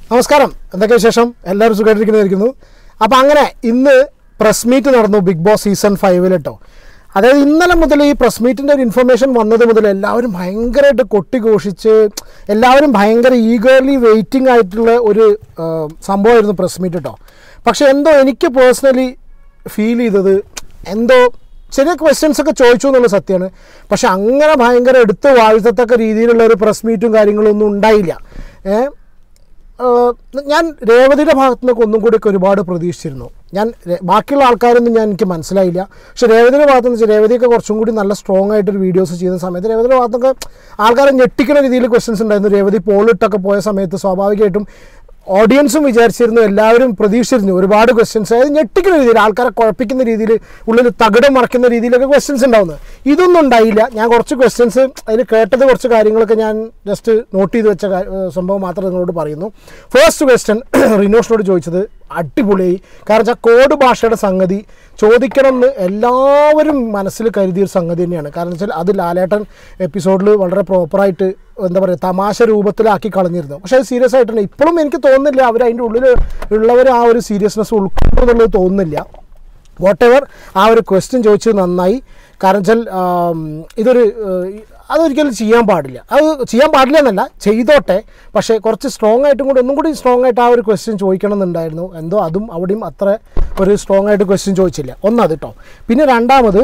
നമസ്കാരം എന്തൊക്കെ വിശേഷം എല്ലാവരും സുഖമായിട്ടിരിക്കുന്നതായിരിക്കുന്നു അപ്പോൾ അങ്ങനെ ഇന്ന് പ്രസ് മീറ്റ് നടന്നു ബിഗ് ബോസ് സീസൺ ഫൈവിൽ കേട്ടോ അതായത് ഇന്നലെ മുതൽ ഈ പ്രസ് മീറ്റിൻ്റെ ഒരു ഇൻഫർമേഷൻ വന്നത് മുതൽ എല്ലാവരും ഭയങ്കരമായിട്ട് കൊട്ടിഘോഷിച്ച് എല്ലാവരും ഭയങ്കര ഈഗർലി വെയിറ്റിംഗ് ആയിട്ടുള്ള ഒരു ആ, സംഭവമായിരുന്നു പ്രസ് മീറ്റ് കേട്ടോ പക്ഷേ എന്തോ എനിക്ക് പേഴ്സണലി ഫീൽ ചെയ്തത് എന്തോ ചെറിയ ക്വസ്റ്റ്യൻസ് ഒക്കെ ചോദിച്ചു എന്നുള്ള സത്യമാണ് പക്ഷെ അങ്ങനെ ഭയങ്കര എടുത്ത് വാഴ്ത്തത്തക്ക രീതിയിലുള്ള ഒരു പ്രസ് മീറ്റും കാര്യങ്ങളൊന്നും ഉണ്ടായില്ല ഏഹ് ഏഹ് ഞാൻ രേവതിയുടെ ഭാഗത്തു നിന്നൊക്കെ ഒന്നും കൂടി ഒക്കെ ഒരുപാട് പ്രതീക്ഷിച്ചിരുന്നു ഞാൻ രേ- ബാക്കിയുള്ള ആൾക്കാരൊന്നും ഞാൻ എനിക്ക് മനസ്സിലായില്ല പക്ഷേ രേവതിയുടെ ഭാഗത്ത് നിന്ന് വെച്ചാൽ രേവതിയൊക്കെ കുറച്ചും കൂടി നല്ല സ്ട്രോങ് ആയിട്ടൊരു വീഡിയോസ് ചെയ്യുന്ന സമയത്ത് രേവതിയുടെ ഭാഗത്തൊക്കെ ആൾക്കാരെ ഞെട്ടിക്കുന്ന രീതിയിൽ ക്വസ്റ്റ്യൻസ് ഉണ്ടായിരുന്നു രേവതി പോളിട്ടൊക്കെ പോയ സമയത്ത് സ്വാഭാവികമായിട്ടും ഓഡിയൻസും വിചാരിച്ചിരുന്നു എല്ലാവരും പ്രതീക്ഷിച്ചിരുന്നു ഒരുപാട് ക്വസ്റ്റ്യൻസ് അതായത് ഞെട്ടിക്കുന്ന രീതിയിൽ ആൾക്കാരെ കുഴപ്പിക്കുന്ന രീതിയിൽ ഉള്ളിൽ തകിടം മറക്കുന്ന രീതിയിലൊക്കെ ക്വസ്റ്റ്യൻസ് ഉണ്ടാവുന്നത് ഇതൊന്നും ഉണ്ടായില്ല ഞാൻ കുറച്ച് ക്വസ്റ്റ്യൻസ് അതിൽ കേട്ടത് കുറച്ച് കാര്യങ്ങളൊക്കെ ഞാൻ ജസ്റ്റ് നോട്ട് ചെയ്ത് വെച്ച കാ- ഏഹ് സംഭവം മാത്രം നിങ്ങളോട് പറയുന്നു ഫസ്റ്റ് ക്വസ്റ്റ്യൻ റിനോഷിനോട് ചോദിച്ചത് അടിപൊളിയായി കാരണം വെച്ചാൽ കോഡ് ഭാഷയുടെ സംഗതി ചോദിക്കണം എന്ന് എല്ലാവരും മനസ്സിൽ കരുതിയൊരു സംഗതി തന്നെയാണ് കാരണം വെച്ചാൽ അത് ലാലേട്ടൻ എപ്പിസോഡിൽ വളരെ പ്രോപ്പറായിട്ട് എന്താ പറയുക തമാശ രൂപത്തിലാക്കി കളഞ്ഞിരുന്നു പക്ഷേ അത് സീരിയസ് ആയിട്ടുണ്ട് ഇപ്പോഴും എനിക്ക് തോന്നുന്നില്ല അവർ അതിൻ്റെ ഉള്ളിൽ ഉള്ളവർ ആ ഒരു സീരിയസ്നെസ് ഉൾക്കൊണ്ടു എന്നുള്ളത് തോന്നുന്നില്ല വാട്ട് എവർ ആ ഒരു ക്വസ്റ്റ്യൻ ചോദിച്ചത് നന്നായി കാരണം വെച്ചാൽ ആം, ഇതൊരു ഏഹ്, അതൊരിക്കലും ചെയ്യാൻ പാടില്ല അത് ചെയ്യാൻ പാടില്ല എന്നല്ല ചെയ്തോട്ടെ പക്ഷേ കുറച്ച് സ്ട്രോങ് ആയിട്ടും കൂടി ഒന്നും കൂടി സ്ട്രോങ് ആയിട്ട് ആ ഒരു ക്വസ്റ്റ്യൻ ചോദിക്കണം എന്നുണ്ടായിരുന്നു എന്തോ അതും അവിടെയും അത്ര ഒരു സ്ട്രോങ് ആയിട്ട് ക്വസ്റ്റ്യൻ ചോദിച്ചില്ല ഒന്നത് കേട്ടോ പിന്നെ രണ്ടാമത്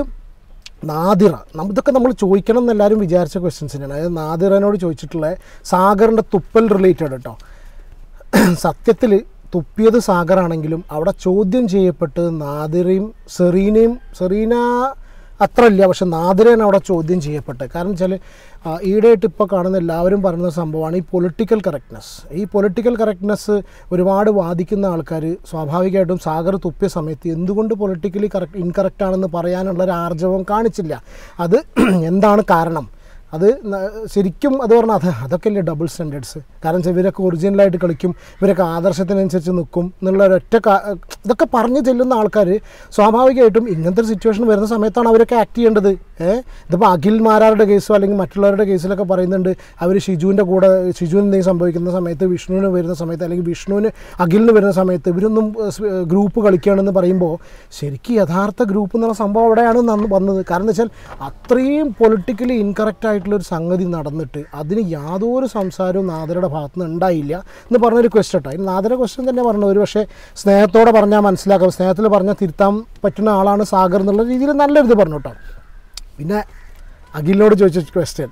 നാദിറ നമ്മ- ഇതൊക്കെ നമ്മൾ ചോദിക്കണം എന്ന് എല്ലാവരും വിചാരിച്ച ക്വസ്റ്റ്യൻസ് തന്നെയാണ് അതായത് നാദിറനോട് ചോദിച്ചിട്ടുള്ള സാഗറിൻ്റെ തുപ്പൽ റിലേറ്റഡ് കേട്ടോ സത്യത്തിൽ തുപ്പിയത് സാഗറാണെങ്കിലും അവിടെ ചോദ്യം ചെയ്യപ്പെട്ടത് നാദിറയും സെറീനയും സെറീന അത്ര ഇല്ല പക്ഷെ നാദിരയാണ് അവിടെ ചോദ്യം ചെയ്യപ്പെട്ടത് കാരണം വെച്ചാൽ ഈടായിട്ട് ഇപ്പോൾ കാണുന്ന എല്ലാവരും പറയുന്ന സംഭവമാണ് ഈ പൊളിറ്റിക്കൽ കറക്റ്റ്നെസ് ഈ പൊളിറ്റിക്കൽ കറക്റ്റ്നെസ് ഒരുപാട് വാദിക്കുന്ന ആൾക്കാർ സ്വാഭാവികമായിട്ടും സാഗർ തുപ്പിയ സമയത്ത് എന്തുകൊണ്ട് പൊളിറ്റിക്കലി കറക്റ്റ് ഇൻകറക്റ്റ് ആണെന്ന് പറയാനുള്ള ഒരു ആർജവം കാണിച്ചില്ല അത് എന്താണ് കാരണം അത് ന- ശരിക്കും അത് പറഞ്ഞാൽ അത് അതൊക്കെ അല്ലേ ഡബിൾ സ്റ്റാൻഡേർഡ്സ് കാരണം വെച്ചാൽ ഇവരൊക്കെ ഒറിജിനലായിട്ട് കളിക്കും ഇവരൊക്കെ ആദർശത്തിനനുസരിച്ച് നിൽക്കും എന്നുള്ള ഒരൊറ്റ കാ- ഇതൊക്കെ പറഞ്ഞു ചെല്ലുന്ന ആൾക്കാർ സ്വാഭാവികമായിട്ടും ഇങ്ങനത്തെ ഒരു സിറ്റുവേഷൻ വരുന്ന സമയത്താണ് അവരൊക്കെ ആക്ട് ചെയ്യേണ്ടത് ഏഹ് ഇതിപ്പോൾ അഖിൽമാരാരുടെ കേസോ അല്ലെങ്കിൽ മറ്റുള്ളവരുടെ കേസിലൊക്കെ പറയുന്നുണ്ട് അവർ ഷിജുവിൻ്റെ കൂടെ ഷിജുവിന് എന്തെങ്കിലും സംഭവിക്കുന്ന സമയത്ത് വിഷ്ണുവിന് വരുന്ന സമയത്ത് അല്ലെങ്കിൽ വിഷ്ണുവിന് അഖിലിന് വരുന്ന സമയത്ത് ഇവരൊന്നും ഗ്രൂപ്പ് കളിക്കുകയാണെന്ന് പറയുമ്പോൾ ശരിക്കും യഥാർത്ഥ ഗ്രൂപ്പ് എന്നുള്ള സംഭവം അവിടെയാണ് നന്ന് വന്നത് കാരണം എന്താ വെച്ചാൽ അത്രയും പൊളിറ്റിക്കലി ഇൻകറക്റ്റ് ആയിട്ടുള്ളൊരു സംഗതി നടന്നിട്ട് അതിന് യാതൊരു സംസാരവും നാദരയുടെ ഭാഗത്ത് നിന്ന് ഉണ്ടായില്ല എന്ന് പറഞ്ഞൊരു ക്വസ്റ്റ്യൻ കേട്ടോ അതിന് നാദര ക്വസ്റ്റ്യൻ തന്നെ പറഞ്ഞു ഒരു പക്ഷേ സ്നേഹത്തോടെ പറഞ്ഞാൽ മനസ്സിലാക്കാം സ്നേഹത്തിൽ പറഞ്ഞാൽ തിരുത്താൻ പറ്റുന്ന ആളാണ് സാഗർ എന്നുള്ള രീതിയിൽ നല്ലൊരിത് പറഞ്ഞു കേട്ടോ പിന്നെ അഖിലിനോട് ചോദിച്ച ക്വസ്റ്റ്യൻ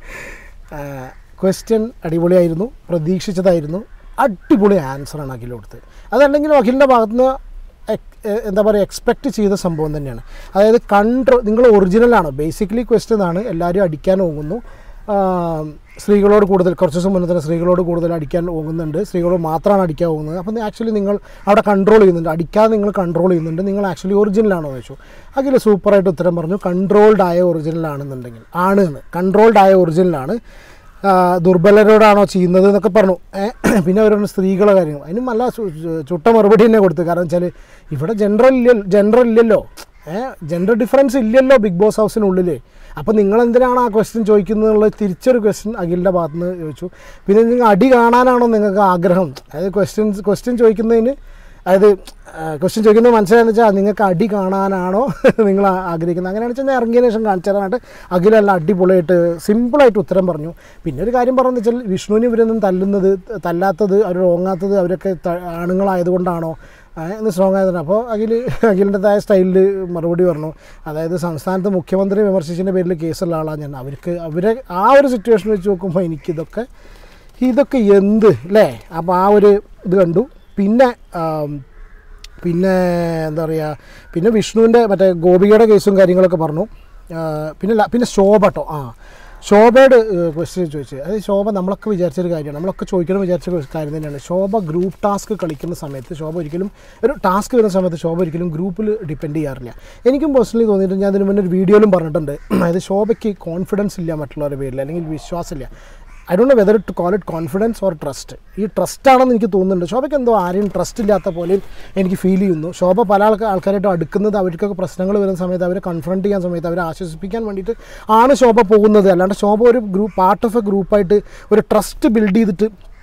ക്വസ്റ്റ്യൻ അടിപൊളിയായിരുന്നു പ്രതീക്ഷിച്ചതായിരുന്നു അടിപൊളി ആൻസറാണ് അഖിൽ കൊടുത്തത് അതല്ലെങ്കിലും അഖിലിൻ്റെ ഭാഗത്തുനിന്ന് എക്- എ- എന്താ പറയുക എക്സ്പെക്റ്റ് ചെയ്ത സംഭവം തന്നെയാണ് അതായത് കൺട്രോൾ നിങ്ങൾ ഒറിജിനലാണ് ബേസിക്കലി ക്വസ്റ്റ്യൻ ആണ് എല്ലാവരും അടിക്കാൻ ഓങ്ങുന്നു ആ, സ്ത്രീകളോട് കൂടുതൽ കുറച്ച് ദിവസം മുന്നേ തന്നെ സ്ത്രീകളോട് കൂടുതൽ അടിക്കാൻ പോകുന്നുണ്ട് സ്ത്രീകളോട് മാത്രമാണ് അടിക്കാൻ പോകുന്നത് അപ്പം ആക്ച്വലി നിങ്ങൾ അവിടെ കൺട്രോൾ ചെയ്യുന്നുണ്ട് അടിക്കാതെ നിങ്ങൾ കൺട്രോൾ ചെയ്യുന്നുണ്ട് നിങ്ങൾ ആക്ച്വലി ഒറിജിനലാണോ എന്ന് ചോദിച്ചു അതിൽ സൂപ്പറായിട്ട് ഉത്തരം പറഞ്ഞു കൺട്രോൾഡ് ആയ ഒറിജിനലാണെന്നുണ്ടെങ്കിൽ ആണ് എന്ന് കൺട്രോൾഡ് ആയ ഒറിജിനലാണ് ആ, ദുർബലരോടാണോ ചെയ്യുന്നത് എന്നൊക്കെ പറഞ്ഞു ഏ, പിന്നെ അവരുടെ സ്ത്രീകളെ കാര്യങ്ങൾ അതിനും നല്ല ചു- ചു- ചുട്ട മറുപടി തന്നെ കൊടുത്തു കാരണം വെച്ചാൽ ഇവിടെ ജെൻഡർ ഇല്ല ജെൻഡർ ഇല്ലല്ലോ ഏഹ് ജെൻഡർ ഡിഫറൻസ് ഇല്ലല്ലോ ബിഗ് ബോസ് ഹൗസിനുള്ളിൽ അപ്പോൾ നിങ്ങൾ എന്തിനാണ് ആ ക്വസ്റ്റ്യൻ ചോദിക്കുന്നത് എന്നുള്ള തിരിച്ചൊരു ക്വസ്റ്റ്യൻ അഖിലിൻ്റെ ഭാഗത്ത് നിന്ന് ചോദിച്ചു പിന്നെ നിങ്ങൾ അടി കാണാനാണോ നിങ്ങൾക്ക് ആഗ്രഹം അതായത് ക്വസ്റ്റ്യൻസ് ക്വസ്റ്റ്യൻ ചോദിക്കുന്നതിന് അതായത് ക്വസ്റ്റ്യൻ ചോദിക്കുന്നത് മനസ്സിലായെന്ന് വെച്ചാൽ നിങ്ങൾക്ക് അടി കാണാനാണോ നിങ്ങൾ ആ- ആഗ്രഹിക്കുന്നത് അങ്ങനെയാണെന്ന് വെച്ചാൽ ഞാൻ ഇറങ്ങിയതിന് ശേഷം കാണിച്ചു തരാനായിട്ട് അഖിലെല്ലാം അടിപൊളിയായിട്ട് സിമ്പിളായിട്ട് ഉത്തരം പറഞ്ഞു പിന്നെ ഒരു കാര്യം പറഞ്ഞതെന്ന് വെച്ചാൽ വിഷ്ണുവിന് ഇവരൊന്നും തല്ലുന്നത് തല്ലാത്തത് അവർ ഓങ്ങാത്തത് അവരൊക്കെ ത- ആണുങ്ങളായതുകൊണ്ടാണോ ആ, എന്ന് സ്ട്രോങ് ആയതുകൊണ്ട് അപ്പോൾ അഖിൽ അഖിലിൻ്റെതായ സ്റ്റൈലിൽ മറുപടി പറഞ്ഞു അതായത് സംസ്ഥാനത്ത് മുഖ്യമന്ത്രി വിമർശിച്ചതിൻ്റെ പേരിൽ കേസുള്ള ആളാണ് ഞാൻ അവർക്ക് അവരെ ആ ഒരു സിറ്റുവേഷൻ വെച്ച് നോക്കുമ്പോൾ എനിക്കിതൊക്കെ ഇതൊക്കെ എന്ത് അല്ലേ അപ്പോൾ ആ ഒരു ഇത് കണ്ടു പിന്നെ ആം, പിന്നെ എന്താ പറയുക പിന്നെ വിഷ്ണുവിൻ്റെ മറ്റേ ഗോപികയുടെ കേസും കാര്യങ്ങളൊക്കെ പറഞ്ഞു ആ, പിന്നെ ല- പിന്നെ ശോഭ കേട്ടോ ആ ശോഭയുടെ ക്വസ്റ്റ്യൻ ചോദിച്ചു അതായത് ശോഭ നമ്മളൊക്കെ വിചാരിച്ചൊരു കാര്യമാണ് നമ്മളൊക്കെ ചോദിക്കണം വിചാരിച്ച ഒരു കാര്യം തന്നെയാണ് ശോഭ ഗ്രൂപ്പ് ടാസ്ക് കളിക്കുന്ന സമയത്ത് ശോഭ ഒരിക്കലും ഒരു ടാസ്ക് വരുന്ന സമയത്ത് ശോഭ ഒരിക്കലും ഗ്രൂപ്പിൽ ഡിപ്പെൻഡ് ചെയ്യാറില്ല എനിക്കും പേഴ്സണലി തോന്നിയിട്ട് ഞാൻ ഇതിന് മുന്നേ ഒരു വീഡിയോയിലും പറഞ്ഞിട്ടുണ്ട് അതായത് ശോഭയ്ക്ക് കോൺഫിഡൻസ് ഇല്ല മറ്റുള്ളവരുടെ പേരിൽ അല്ലെങ്കിൽ വിശ്വാസമില്ല I don't know whether to call it confidence or trust ഈ ട്രസ്റ്റ് ആണെന്ന് എനിക്ക് തോന്നുന്നുണ്ട് ശോഭയ്ക്ക് എന്തോ ആരെയും ട്രസ്റ്റ് ഇല്ലാത്ത പോലെയും എനിക്ക് ഫീൽ ചെയ്യുന്നു ശോഭ പല ആൾക്ക് ആൾക്കാരായിട്ട് അടുക്കുന്നത് അവർക്കൊക്കെ പ്രശ്നങ്ങൾ വരുന്ന സമയത്ത് അവരെ കൺഫ്രണ്ട് ചെയ്യാൻ സമയത്ത് അവരെ ആശ്വസിപ്പിക്കാൻ വേണ്ടിയിട്ട് ആണ് ശോഭ പോകുന്നത് അല്ലാണ്ട് ശോഭ ഒരു ഗ്രൂപ്പ് പാർട്ട് ഓഫ് എ ഗ്രൂപ്പായിട്ട് ഒരു ട്രസ്റ്റ് ബിൽഡ് ചെയ്തിട്ട്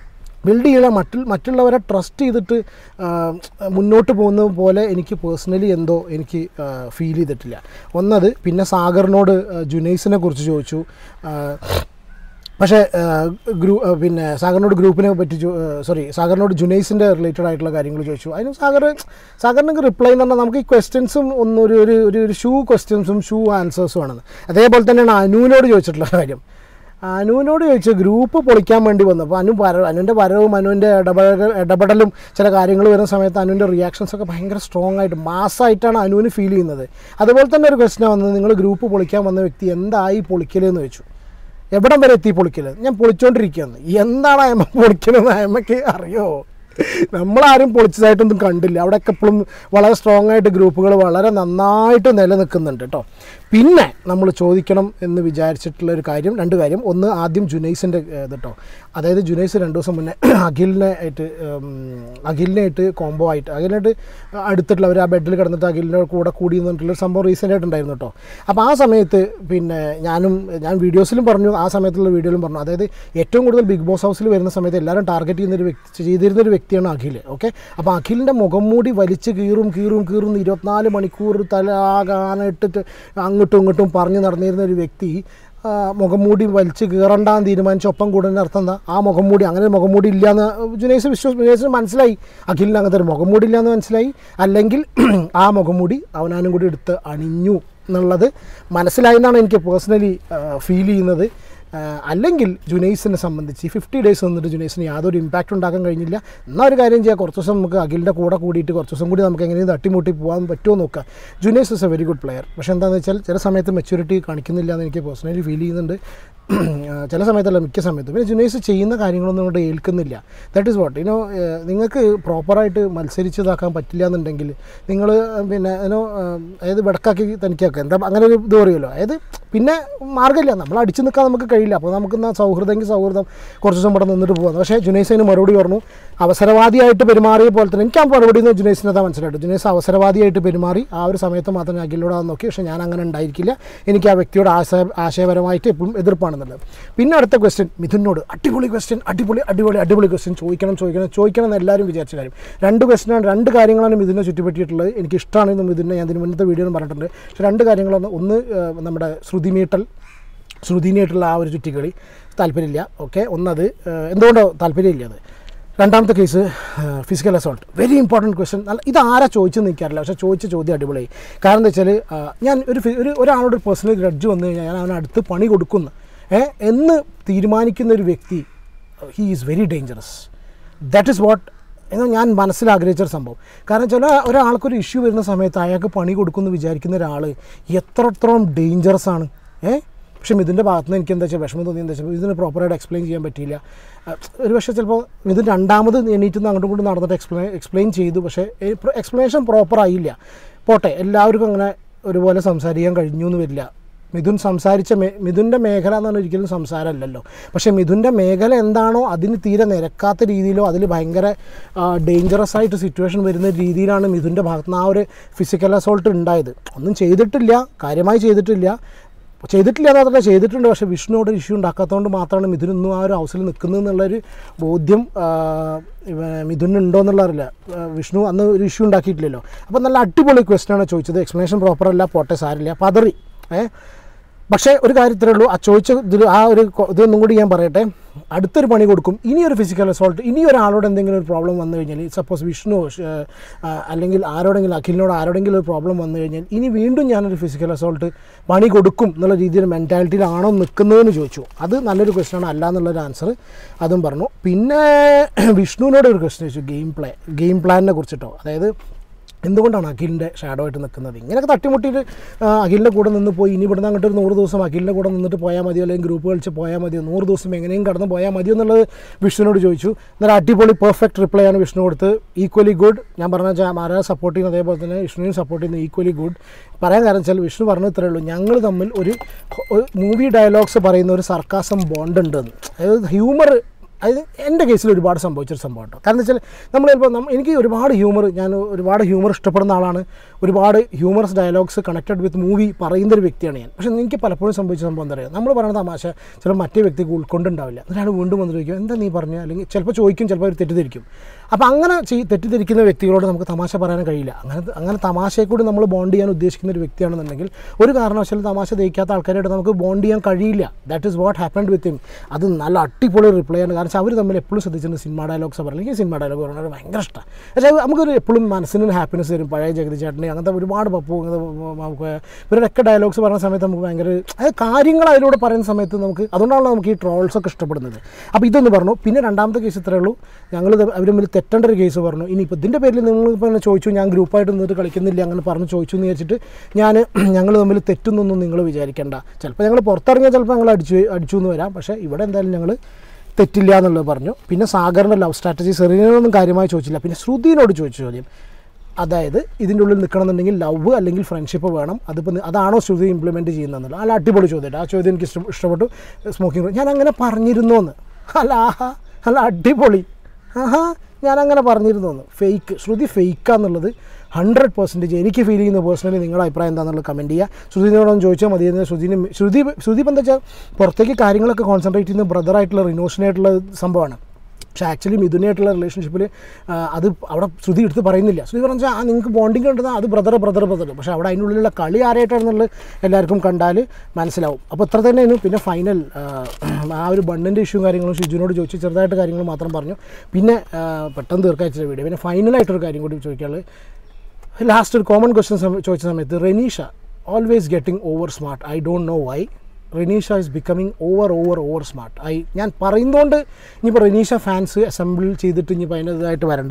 ബിൽഡ് ചെയ്യല മറ്റു മറ്റുള്ളവരെ ട്രസ്റ്റ് ചെയ്തിട്ട് ആ, മുന്നോട്ട് പോകുന്നത് പോലെ എനിക്ക് പേഴ്സണലി എന്തോ എനിക്ക് ഫീൽ ചെയ്തിട്ടില്ല ഒന്നത് പിന്നെ സാഗറിനോട് ആ, ജുനൈസിനെ കുറിച്ച് ചോദിച്ചു ആ, പക്ഷേ ഗ്രൂ ആ, പിന്നെ സാഗറിനോട് ഗ്രൂപ്പിനെ പറ്റി സോറി സാഗറിനോട് ജുനൈസിൻ്റെ റിലേറ്റഡ് ആയിട്ടുള്ള കാര്യങ്ങൾ ചോദിച്ചു അതിന് സാഗർ സാഗറിനൊക്കെ റിപ്ലൈ എന്ന് പറഞ്ഞാൽ നമുക്ക് ഈ ക്വസ്റ്റ്യൻസും ഒന്നും ഒരു ഒരു ഒരു ഒരു ഷൂ ക്വസ്റ്റ്യൻസും ഷൂ ആൻസേഴ്സും ആണെന്ന് അതേപോലെ തന്നെയാണ് അനുവിനോട് ചോദിച്ചിട്ടുള്ള കാര്യം അനുവിനോട് ചോദിച്ചു ഗ്രൂപ്പ് പൊളിക്കാൻ വേണ്ടി വന്നു അപ്പോൾ അനു വര അനുവിൻ്റെ വരവും അനുവിൻ്റെ ഇടപെടൽ ഇടപെടലും ചില കാര്യങ്ങൾ വരുന്ന സമയത്ത് അനുവിൻ്റെ റിയാക്ഷൻസ് ഒക്കെ ഭയങ്കര സ്ട്രോങ് ആയിട്ട് മാസ്സായിട്ടാണ് അനുവിന് ഫീൽ ചെയ്യുന്നത് അതുപോലെ തന്നെ ഒരു ക്വസ്റ്റ്യൻ വന്നത് നിങ്ങൾ ഗ്രൂപ്പ് പൊളിക്കാൻ വന്ന വ്യക്തി എന്തായി പൊളിക്കലെന്ന് ചോദിച്ചു എവിടം വരെ എത്തി പൊളിക്കൽ ഞാൻ പൊളിച്ചോണ്ടിരിക്കുകയാണ് എന്താണ് അയമ്മ പൊളിക്കലെന്ന് അയമ്മയ്ക്ക് അറിയോ നമ്മളാരും പൊളിച്ചതായിട്ടൊന്നും കണ്ടില്ല അവിടെയൊക്കെ എപ്പോഴും വളരെ സ്ട്രോങ് ആയിട്ട് ഗ്രൂപ്പുകൾ വളരെ നന്നായിട്ട് നിലനിൽക്കുന്നുണ്ട് കേട്ടോ പിന്നെ നമ്മൾ ചോദിക്കണം എന്ന് വിചാരിച്ചിട്ടുള്ള ഒരു കാര്യം രണ്ട് കാര്യം ഒന്ന് ആദ്യം ജുനൈസിൻ്റെ ഇത് കേട്ടോ അതായത് ജുനൈസ് രണ്ട് ദിവസം മുന്നേ അഖിലിനെ ആയിട്ട് ഉം, അഖിലിനായിട്ട് കോംബോ ആയിട്ട് അഖിലിനായിട്ട് അടുത്തിട്ടുള്ള അവർ ആ ബെഡിൽ കിടന്നിട്ട് അഖിലിൻ്റെ കൂടെ കൂടി നിന്നിട്ടുള്ള സംഭവം റീസെൻ്റ് ആയിട്ടുണ്ടായിരുന്നു കേട്ടോ അപ്പോൾ ആ സമയത്ത് പിന്നെ ഞാനും ഞാൻ വീഡിയോസിലും പറഞ്ഞു ആ സമയത്തുള്ള വീഡിയോയിലും പറഞ്ഞു അതായത് ഏറ്റവും കൂടുതൽ ബിഗ് ബോസ് ഹൗസിൽ വരുന്ന സമയത്ത് എല്ലാവരും ടാർഗറ്റ് ചെയ്യുന്ന ഒരു വ്യക്തി ചെയ്തിരുന്ന ഒരു വ്യക്തിയാണ് അഖിൽ ഓക്കെ അപ്പോൾ അഖിലിൻ്റെ മുഖം മൂടി വലിച്ച് കീറും കീറും കീറും എന്ന് ഇരുപത്തിനാല് മണിക്കൂർ തല ആകാനിട്ടിട്ട് അങ്ങോട്ടും ഇങ്ങോട്ടും പറഞ്ഞു നടന്നിരുന്ന ഒരു വ്യക്തി ആ, മുഖംമൂടി വലിച്ച് കീറണ്ടാന്ന് തീരുമാനിച്ച് ഒപ്പം കൂടുന്നതിന് അർത്ഥം എന്താ ആ മുഖംമൂടി അങ്ങനെ ഒരു മുഖംമൂടി ഇല്ലയെന്ന് ജുനൈസ് വിശ്വസ് ജുനൈസിന് മനസ്സിലായി അഖിലിന് അങ്ങനത്തെ ഒരു മുഖംമൂടി ഇല്ലയെന്ന് മനസ്സിലായി അല്ലെങ്കിൽ ആ മുഖംമൂടി അവനാനും കൂടി എടുത്ത് അണിഞ്ഞു എന്നുള്ളത് മനസ്സിലായി എന്നാണ് എനിക്ക് പേഴ്സണലി ഫീൽ ചെയ്യുന്നത് ആ, അല്ലെങ്കിൽ ജുനൈസിനെ സംബന്ധിച്ച് ഈ ഫിഫ്റ്റി ഡേയ്സ് വന്നിട്ട് ജുനൈസിന് യാതൊരു ഇമ്പാക്റ്റ് ഉണ്ടാക്കാൻ കഴിഞ്ഞില്ല എന്നാൽ ഒരു കാര്യം ചെയ്യാം കുറച്ച് ദിവസം നമുക്ക് അഖിലിൻ്റെ കൂടെ കൂടിയിട്ട് കുറച്ച് ദിവസം കൂടി നമുക്ക് എങ്ങനെയും തട്ടിമുട്ടി പോകാൻ പറ്റുമോ നോക്കാം Junaiz is a very good player പക്ഷേ എന്താണെന്ന് വെച്ചാൽ ചില സമയത്ത് മെച്യൂരിറ്റി കാണിക്കുന്നില്ല എന്ന് എനിക്ക് പേഴ്സണലി ഫീൽ ചെയ്യുന്നുണ്ട് ആ, ചില സമയത്തല്ല മിക്ക സമയത്തും പിന്നെ ജുനൈസ് ചെയ്യുന്ന കാര്യങ്ങളൊന്നും ഇവിടെ ഏൽക്കുന്നില്ല ദാറ്റ് ഈസ് വാട്ട് ഇനോ നിങ്ങൾക്ക് പ്രോപ്പറായിട്ട് മത്സരിച്ചതാക്കാൻ പറ്റില്ല എന്നുണ്ടെങ്കിൽ നിങ്ങൾ പിന്നെ ഇനോ അതായത് വെടക്കാക്കി തനിക്കാക്കുക എന്താ അങ്ങനെ ഒരു ഇത് പറയുമല്ലോ അതായത് പിന്നെ മാർഗ്ഗമില്ല നമ്മൾ അടിച്ചു നിൽക്കാൻ നമുക്ക് കഴിയില്ല അപ്പോൾ നമുക്ക് എന്നാൽ സൗഹൃദമെങ്കിൽ സൗഹൃദം കുറച്ച് ദിവസം ഇവിടെ നിന്നിട്ട് പോകാം പക്ഷേ ജുനൈസ് അതിന് മറുപടി പറഞ്ഞു അവസരവാദിയായിട്ട് പെരുമാറിയ പോലെ തന്നെ എനിക്ക് ആ മറുപടി നിന്ന് ജുനൈസിനെ അതാ മനസ്സിലായിട്ട് ജുനൈസ് അവസരവാദിയായിട്ട് പെരുമാറി ആ ഒരു സമയത്ത് മാത്രം അഖിലിനോട് അത് നോക്കി പക്ഷേ ഞാൻ അങ്ങനെ ഉണ്ടായിരിക്കില്ല എനിക്ക് ആ വ്യക്തിയോട് ആശയ ആശയപരമായിട്ട് എപ്പോഴും എതിർപ്പാണെന്നുള്ളത് പിന്നെ അടുത്ത ക്വസ്റ്റ്യൻ മിഥുനോട് അടിപൊളി ക്വസ്റ്റ്യൻ അടിപൊളി അടിപൊളി അടിപൊളി ക്വസ്റ്റ്യൻ ചോദിക്കണം ചോദിക്കണം ചോദിക്കണം എന്ന് എല്ലാവരും വിചാരിച്ച കാര്യം രണ്ട് ക്വസ്റ്റ്യനാണ് രണ്ട് കാര്യങ്ങളാണ് മിഥുനെ ചുറ്റിപ്പറ്റിയിട്ടുള്ളത് എനിക്ക് ഇഷ്ടമാണ് ഇന്ന് മിഥുനെ ഞാൻ ഇതിന് മുന്നത്തെ വീഡിയോയിൽ പറഞ്ഞിട്ടുണ്ട് പക്ഷേ രണ്ട് കാര്യങ്ങളാണ് ഒന്ന് ആ, നമ്മുടെ ശ്രുതി മീട്ടൽ ശ്രുതിനായിട്ടുള്ള ആ ഒരു ചുറ്റിക്കളി താല്പര്യമില്ല ഓക്കെ ഒന്നത് ആ, എന്തുകൊണ്ടോ താല്പര്യമില്ല അത് രണ്ടാമത്തെ case physical assault very important question നല്ല ഇത് ആരാ ചോദിച്ചെന്ന് എനിക്കറിയില്ല പക്ഷേ ചോദിച്ച ചോദ്യം അടിപൊളിയായി കാരണം എന്താ വെച്ചാൽ ആ, ഞാൻ ഒരു ഫി- ഒരു ഒരാളോട് ഒരു പേഴ്സണൽ ഗ്രഡ്ജ് വന്നു കഴിഞ്ഞാൽ ഞാൻ അവന് അടുത്ത് പണി കൊടുക്കുന്നു ഏ എന്ന് തീരുമാനിക്കുന്ന ഒരു വ്യക്തി he is very dangerous that is what എന്ന് ഞാൻ മനസ്സിൽ ആഗ്രഹിച്ച ഒരു സംഭവം കാരണം ചില ഒരാൾക്കൊരു ഇഷ്യൂ വരുന്ന സമയത്ത് അയാൾക്ക് പണി കൊടുക്കുമെന്ന് വിചാരിക്കുന്ന ഒരാൾ എത്രത്തോളം ഡേഞ്ചറസ് ആണ് ഏ പക്ഷേ ഇതിൻ്റെ ഭാഗത്ത് നിന്ന് എനിക്ക് എന്താ വെച്ചാൽ വിഷമം തോന്നി എന്താ വെച്ചാൽ ഇതിന് പ്രോപ്പറായിട്ട് എക്സ്പ്ലെയിൻ ചെയ്യാൻ പറ്റിയില്ല അഹ് ഒരു പക്ഷേ ചിലപ്പോൾ ഇത് രണ്ടാമത് എണീറ്റ് നിന്ന് അങ്ങോട്ടും ഇങ്ങോട്ടും നടന്നിട്ട് എക്സ്പ്ലെയിൻ എക്സ്പ്ലെയിൻ ചെയ്തു പക്ഷേ എക്സ്പ്ലനേഷൻ പ്രോപ്പർ ആയില്ല പോട്ടെ എല്ലാവർക്കും അങ്ങനെ ഒരുപോലെ സംസാരിക്കാൻ കഴിഞ്ഞു എന്ന് വരില്ല മിഥുൻ സംസാരിച്ച മേ മിഥുൻ്റെ മേഖല എന്ന് പറഞ്ഞാൽ ഒരിക്കലും സംസാരമല്ലല്ലോ പക്ഷേ മിഥുൻ്റെ മേഖല എന്താണോ അതിന് തീരെ നിരക്കാത്ത രീതിയിലോ അതിൽ ഭയങ്കര ഡേഞ്ചറസ് ആയിട്ട് സിറ്റുവേഷൻ വരുന്ന രീതിയിലാണ് മിഥുൻ്റെ ഭാഗത്ത് നിന്ന് ആ ഒരു ഫിസിക്കൽ അസോൾട്ട് ഉണ്ടായത് ഒന്നും ചെയ്തിട്ടില്ല കാര്യമായി ചെയ്തിട്ടില്ല ചെയ്തിട്ടില്ല എന്ന് മാത്രമല്ല ചെയ്തിട്ടുണ്ട് പക്ഷേ വിഷ്ണുവോട് ഇഷ്യൂ ഉണ്ടാക്കാത്തതുകൊണ്ട് മാത്രമാണ് മിഥുൻ ഇന്നും ആ ഒരു ഹൗസിൽ നിൽക്കുന്നത് എന്നുള്ളൊരു ബോധ്യം ആ, ഇവ- മിഥുനുണ്ടോ എന്നുള്ളതറിയില്ല ആ, വിഷ്ണു അന്ന് ഒരു ഇഷ്യൂ ഉണ്ടാക്കിയിട്ടില്ലല്ലോ അപ്പോൾ നല്ല അടിപൊളി ക്വസ്റ്റ്യനാണ് ചോദിച്ചത് എക്സ്പ്ലനേഷൻ പ്രോപ്പർ അല്ല പോട്ടെ സാരില്ല പതറി ഏ പക്ഷേ ഒരു കാര്യത്തിലേ ഉള്ളൂ ആ ചോദിച്ച ഇതിൽ ആ ഒരു കൊ- ഇതൊന്നും കൂടി ഞാൻ പറയട്ടെ അടുത്തൊരു പണി കൊടുക്കും ഇനി ഒരു ഫിസിക്കൽ അസോൾട്ട് ഇനി ഒരാളോട് എന്തെങ്കിലും ഒരു പ്രോബ്ലം വന്നു കഴിഞ്ഞാൽ സപ്പോസ് വിഷ്ണു ഷ്- ആ, അല്ലെങ്കിൽ ആരോടെങ്കിലും അഖിലിനോട് ആരോടെങ്കിലും ഒരു പ്രോബ്ലം വന്നു കഴിഞ്ഞാൽ ഇനി വീണ്ടും ഞാനൊരു ഫിസിക്കൽ അസോൾട്ട് പണി കൊടുക്കും എന്നുള്ള രീതിയിൽ മെൻറ്റാലിറ്റിയിലാണോ നിൽക്കുന്നതെന്ന് ചോദിച്ചു അത് നല്ലൊരു ക്വസ്റ്റ്യനാണ് അല്ല എന്നുള്ളൊരു ആൻസർ അതും പറഞ്ഞു പിന്നെ വിഷ്ണുവിനോട് ഒരു ക്വസ്റ്റ്യൻ ചോദിച്ചു ഗെയിം പ്ലേ ഗെയിം പ്ലാനിനെ കുറിച്ചിട്ടോ അതായത് എന്തുകൊണ്ടാണ് അഖിലിൻ്റെ ഷാഡോ ആയിട്ട് നിൽക്കുന്നത് ഇങ്ങനെയൊക്കെ തട്ടിമുട്ടിയിട്ട് ആ, അഖിലിൻ്റെ കൂടെ നിന്ന് പോയി ഇനി ഇവിടുന്ന് അങ്ങോട്ട് ഒരു നൂറ് ദിവസം അഖിലിൻ്റെ കൂടെ നിന്നിട്ട് പോയാൽ മതിയോ അല്ലെങ്കിൽ ഗ്രൂപ്പ് കളിച്ച് പോയാൽ മതിയോ നൂറ് ദിവസം എങ്ങനെയും കടന്ന് പോയാൽ മതിയോ എന്നുള്ളത് വിഷ്ണുവിനോട് ചോദിച്ചു എന്നാൽ അടിപൊളി പെർഫെക്റ്റ് റിപ്ലൈ ആണ് വിഷ്ണു കൊടുത്ത് ഈക്വലി ഗുഡ് ഞാൻ പറഞ്ഞ വെച്ചാൽ ആരാ സപ്പോർട്ട് ചെയ്യുന്ന അതേപോലെ തന്നെ വിഷ്ണുവിനെ സപ്പോർട്ട് ചെയ്യുന്ന ഈക്വലി ഗുഡ് പറയാൻ കാരണം വെച്ചാൽ വിഷ്ണു പറഞ്ഞ ഇത്രയേ ഉള്ളൂ ഞങ്ങൾ തമ്മിൽ ഒരു മൂവി ഡയലോഗ്സ് പറയുന്ന ഒരു സർക്കാസം ബോണ്ട് ഉണ്ടെന്ന് അതായത് ഹ്യൂമർ അതായത് എൻ്റെ കേസിൽ ഒരുപാട് സംഭവിച്ചൊരു സംഭവം കേട്ടോ കാരണം വെച്ചാൽ നമ്മൾ ചിലപ്പോൾ നമ്മ എനിക്ക് ഒരുപാട് ഹ്യൂമർ ഞാൻ ഒരുപാട് ഹ്യൂമർ ഇഷ്ടപ്പെടുന്ന ആളാണ് ഒരുപാട് humorous dialogues connected with movie പറയുന്ന ഒരു വ്യക്തിയാണ് ഞാൻ പക്ഷേ എനിക്ക് പലപ്പോഴും സംഭവിച്ച സംഭവം എന്താ പറയുക നമ്മൾ പറയുന്ന തമാശ ചിലപ്പോൾ മറ്റേ വ്യക്തിക്ക് ഉൾക്കൊണ്ടുണ്ടാവില്ല എന്നിട്ടാണ് വീണ്ടും വന്ന് ചോദിക്കും എന്താ നീ പറഞ്ഞ അല്ലെങ്കിൽ ചിലപ്പോൾ ചോദിക്കും ചിലപ്പോൾ അവർ തെറ്റിദ്ധരിക്കും അപ്പോൾ അങ്ങനെ ചെയ് തെറ്റിദ്ധരിക്കുന്ന വ്യക്തികളോട് നമുക്ക് തമാശ പറയാൻ കഴിയില്ല അങ്ങനെ അങ്ങനെ തമാശയെ കൂടി നമ്മൾ ബോണ്ട് ചെയ്യാൻ ഉദ്ദേശിക്കുന്ന ഒരു വ്യക്തിയാണെന്നുണ്ടെങ്കിൽ ഒരു കാരണവശാലും തമാശ ദഹിക്കാത്ത ആൾക്കാരായിട്ട് നമുക്ക് ബോണ്ട് ചെയ്യാൻ കഴിയില്ല that is what happened with him അത് നല്ല അടിപൊളി റിപ്ലൈ ആണ് കാരണം വെച്ചാൽ അവർ തമ്മിൽ എപ്പോഴും ശ്രദ്ധിച്ചിട്ടുണ്ട് സിനിമ ഡയലോഗ്സ് പറയുന്നത് എനിക്ക് സിനിമ ഡയലോഗ് പറയുന്നത് ഭയങ്കര ഇഷ്ടമാണ് പക്ഷേ നമുക്കൊരു എപ്പോഴും മനസ്സിന് ഹാപ്പിനെസ് തരും പഴയ ജഗതി ചേട്ടനെ അങ്ങനത്തെ ഒരുപാട് പപ്പു അങ്ങനത്തെ നമുക്ക് ഇവരുടെയൊക്കെ ഡയലോഗ്സ് പറയുന്ന സമയത്ത് നമുക്ക് ഭയങ്കര അതായത് കാര്യങ്ങൾ അതിലൂടെ പറയുന്ന സമയത്ത് നമുക്ക് അതുകൊണ്ടാണല്ലോ നമുക്ക് ഈ ട്രോൾസ് ഒക്കെ ഇഷ്ടപ്പെടുന്നത് അപ്പോൾ ഇതൊന്ന് പറഞ്ഞു പിന്നെ രണ്ടാമത്തെ കേസ് ഇത്രയേ ഉള്ളൂ ഞങ്ങൾ അവർ തമ്മിൽ തെറ്റേണ്ട ഒരു കേസ് പറഞ്ഞു ഇനി ഇപ്പോൾ ഇതിൻ്റെ പേരിൽ നിങ്ങൾ ഇപ്പോൾ എന്നെ ചോദിച്ചു ഞാൻ ഗ്രൂപ്പായിട്ട് നിന്നിട്ട് കളിക്കുന്നില്ല അങ്ങനെ പറഞ്ഞ് ചോദിച്ചു എന്ന് വിചാരിച്ചിട്ട് ഞാൻ ഞങ്ങൾ തമ്മിൽ തെറ്റുന്നൊന്നും നിങ്ങൾ വിചാരിക്കേണ്ട ചിലപ്പോൾ ഞങ്ങൾ പുറത്തിറങ്ങിയാൽ ചിലപ്പോൾ ഞങ്ങൾ അടിച്ചു അടിച്ചു എന്ന് വരാം പക്ഷേ ഇവിടെ എന്തായാലും ഞങ്ങൾ തെറ്റില്ല എന്നുള്ളത് പറഞ്ഞു പിന്നെ സാഗറിൻ്റെ ലവ് സ്ട്രാറ്റജി സെറീനൊന്നും കാര്യമായി ചോദിച്ചില്ല പിന്നെ ശ്രുതിനോട് ചോദിച്ച ചോദ്യം അതായത് ഇതിൻ്റെ ഉള്ളിൽ നിൽക്കണമെന്നുണ്ടെങ്കിൽ ലവ് അല്ലെങ്കിൽ ഫ്രണ്ട്ഷിപ്പ് വേണം അതിപ്പോൾ നി- അതാണോ ശ്രുതി ഇംപ്ലിമെൻറ്റ് ചെയ്യുന്നതെന്നുള്ളത് നല്ല അടിപൊളി ചോദ്യം ആ ചോദ്യം എനിക്ക് ഇഷ്ടം ഇഷ്ടപ്പെട്ടു സ്മോക്കിംഗ് ഞാൻ അങ്ങനെ പറഞ്ഞിരുന്നു എന്ന് അല്ല ആഹാ അല്ല അടിപൊളി ആഹാ ഞാൻ അങ്ങനെ പറഞ്ഞിരുന്നു എന്ന് ഫേക്ക് ശ്രുതി ഫേക്കാന്നുള്ളത് ഹൺഡ്രഡ് പെർസെൻറ്റേജ് എനിക്ക് ഫീൽ ചെയ്യുന്ന പേഴ്സണലി നിങ്ങളുടെ അഭിപ്രായം എന്താണെന്നുള്ളത് കമൻറ്റ് ചെയ്യുക ശ്രുതിനോടൊന്ന് ചോദിച്ചാൽ മതി എന്ന് ശ്രുതിന് ശ്രുതി ശ്രുതി ഇപ്പം എന്താ വെച്ചാൽ പുറത്തേക്ക് കാര്യങ്ങളൊക്കെ കോൺസെൻട്രേറ്റ് ചെയ്യുന്ന ബ്രദറായിട്ടുള്ള റിനോഷനായിട്ടുള്ള സംഭവമാണ് പക്ഷേ ആക്ച്വലി മിഥുനായിട്ടുള്ള റിലേഷൻഷിപ്പിൽ അത് അവിടെ ശ്രുതി എടുത്ത് പറയുന്നില്ല ശ്രുതി പറഞ്ഞാൽ ആ നിങ്ങൾക്ക് ബോണ്ടിങ് ഉണ്ടെന്ന് അത് ബ്രദർ ബ്രദർ ബ്രദർ പക്ഷേ അവിടെ അതിൻ്റെ ഉള്ളിലുള്ള കളി ആരായിട്ടാണെന്നുള്ളത് എല്ലാവർക്കും കണ്ടാൽ മനസ്സിലാവും അപ്പോൾ ഇത്ര തന്നെയായിരുന്നു പിന്നെ ഫൈനൽ ആ ഒരു ബണ്ണിൻ്റെ ഇഷ്യൂ കാര്യങ്ങളും ഷിജുവിനോട് ചോദിച്ചു ചെറുതായിട്ട് കാര്യങ്ങൾ മാത്രം പറഞ്ഞു പിന്നെ ആ, പെട്ടെന്ന് തീർക്കാച്ച വീഡിയോ പിന്നെ ഫൈനലായിട്ടൊരു കാര്യം കൂടി ചോദിക്കാനുള്ളത് ലാസ്റ്റ് ഒരു കോമൺ ക്വസ്റ്റ്യൻ ചോദിച്ച സമയത്ത് Renisha always getting over smart I don't know why Renisha is becoming over over over smart I ഞാൻ പറയുന്നതുകൊണ്ട് ഇനിയിപ്പോൾ റെനീഷ ഫാൻസ് അസംബിൾ ചെയ്തിട്ട് ഇനിയിപ്പോൾ അതിൻ്റെതായിട്ട് വരണ്ട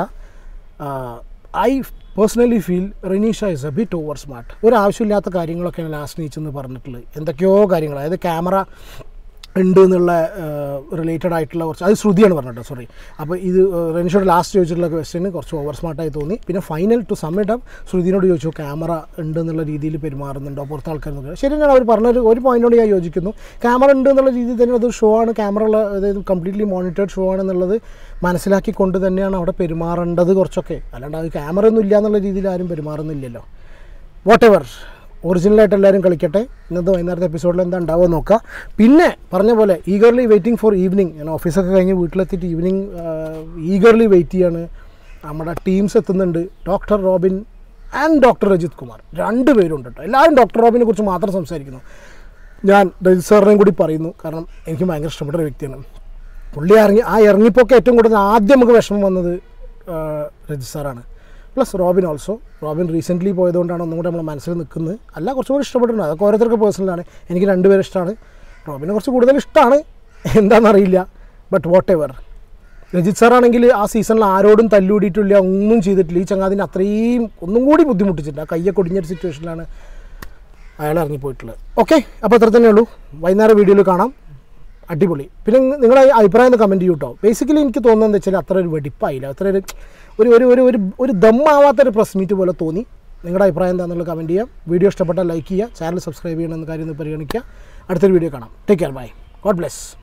I personally feel Renisha is a bit over smart ഒരു ആവശ്യമില്ലാത്ത കാര്യങ്ങളൊക്കെയാണ് ലാസ്റ്റ് നീച്ചെന്ന് പറഞ്ഞിട്ടുള്ളത് എന്തൊക്കെയോ കാര്യങ്ങൾ അതായത് ക്യാമറ ഉണ്ട് എന്നുള്ള റിലേറ്റഡ് ആയിട്ടുള്ള കുറച്ച് അത് ശ്രുതിയാണ് പറഞ്ഞത് സോറി അപ്പോൾ ഇത് റെനിഷോട് ലാസ്റ്റ് ചോദിച്ചിട്ടുള്ള ക്വസ്റ്റ്യന് കുറച്ച് ഓവർ സ്മാർട്ടായി തോന്നി പിന്നെ ഫൈനൽ ടു സമ്മിറ്റ് അപ്പ് ശ്രുതിനോട് ചോദിച്ചു ക്യാമറ ഉണ്ട് എന്നുള്ള രീതിയിൽ പെരുമാറുന്നുണ്ടോ പുറത്തെ ആൾക്കാർ നോക്കുക ശരി ഞാൻ അവർ പറഞ്ഞൊരു ഒരു പോയിന്റിനോട് ഞാൻ യോജിക്കുന്നു ക്യാമറ ഉണ്ട് എന്നുള്ള രീതിയിൽ തന്നെ അത് ഷോ ആണ് ക്യാമറ ഉള്ള അതായത് കംപ്ലീറ്റ്ലി മോണിറ്റേഡ് ഷോ ആണെന്നുള്ളത് മനസ്സിലാക്കിക്കൊണ്ട് തന്നെയാണ് അവിടെ പെരുമാറേണ്ടത് കുറച്ചൊക്കെ അല്ലാണ്ട് അത് ക്യാമറ ഒന്നും ഇല്ല എന്നുള്ള രീതിയിൽ ആരും പെരുമാറുന്നില്ലല്ലോ വാട്ട് എവർ ഒറിജിനലായിട്ട് എല്ലാവരും കളിക്കട്ടെ ഇന്നത്തെ വൈകുന്നേരത്തെ എപ്പിസോഡിൽ എന്താ ഉണ്ടാവുക നോക്കുക പിന്നെ പറഞ്ഞ പോലെ ഈഗർലി വെയിറ്റിംഗ് ഫോർ ഈവനിങ് ഞാൻ ഓഫീസൊക്കെ കഴിഞ്ഞ് വീട്ടിലെത്തിയിട്ട് ഈവനിങ് ഈഗർലി വെയിറ്റ് ചെയ്യാണ് നമ്മുടെ ടീംസ് എത്തുന്നുണ്ട് doctor Robin and doctor Rajith Kumar രണ്ട് പേരുണ്ട് കേട്ടോ എല്ലാവരും ഡോക്ടർ റോബിനെ കുറിച്ച് മാത്രം സംസാരിക്കുന്നു ഞാൻ രജിത് സാറിനെയും കൂടി പറയുന്നു കാരണം എനിക്ക് ഭയങ്കര ഇഷ്ടപ്പെട്ട ഒരു വ്യക്തിയാണ് പുള്ളി ഇറങ്ങി ആ ഇറങ്ങിപ്പോക്ക് ഏറ്റവും കൂടുതൽ ആദ്യം നമുക്ക് വിഷമം വന്നത് ആ, രജിത് സാറാണ് plus Robin also Robin recently പോയതുകൊണ്ടാണ് ഒന്നും കൂടെ നമ്മുടെ മനസ്സിൽ നിൽക്കുന്നത് അല്ല കുറച്ചും കൂടി ഇഷ്ടപ്പെട്ടിട്ടുണ്ട് അതൊക്കെ ഓരോരുത്തർക്ക് പേഴ്സണലാണ് എനിക്ക് രണ്ടുപേരും ഇഷ്ടമാണ് റോബിനെ കുറച്ച് കൂടുതൽ ഇഷ്ടമാണ് എന്താണെന്നറിയില്ല ബട്ട് വാട്ട് എവർ രജിത് സാറാണെങ്കിൽ ആ സീസണിൽ ആരോടും തല്ലൂടിയിട്ടില്ല ഒന്നും ചെയ്തിട്ടില്ല ഈ ചങ്ങാതിനെ അത്രയും ഒന്നും കൂടി ബുദ്ധിമുട്ടിച്ചിട്ടുണ്ട് ആ കയ്യൊക്കെ ഒടിഞ്ഞൊരു സിറ്റുവേഷനിലാണ് അയാൾ ഇറങ്ങിപ്പോയിട്ടുള്ളത് ഓക്കെ അപ്പോൾ അത്ര തന്നെ ഉള്ളൂ വൈകുന്നേരം വീഡിയോയിൽ കാണാം അടിപൊളി പിന്നെ നിങ്ങ- നിങ്ങളുടെ അഭിപ്രായം ഒന്ന് കമൻറ്റ് ചെയ്യൂ കേട്ടോ ബേസിക്കലി എനിക്ക് തോന്നുന്നത് എന്താ വെച്ചാൽ അത്ര ഒരു വെടിപ്പായില്ല അത്ര ഒരു ഒരു ഒരു ഒരു ഒരു ഒരു ദമ്മാവാത്തൊരു പ്രസ് മീറ്റ് പോലെ തോന്നി നിങ്ങളുടെ അഭിപ്രായം എന്താണെന്നുള്ളത് കമൻറ്റ് ചെയ്യാം വീഡിയോ ഇഷ്ടപ്പെട്ടാൽ ലൈക്ക് ചെയ്യുക ചാനൽ സബ്സ്ക്രൈബ് ചെയ്യണമെന്ന കാര്യം ഒന്ന് പരിഗണിക്കുക അടുത്തൊരു വീഡിയോ കാണാം take care bye God bless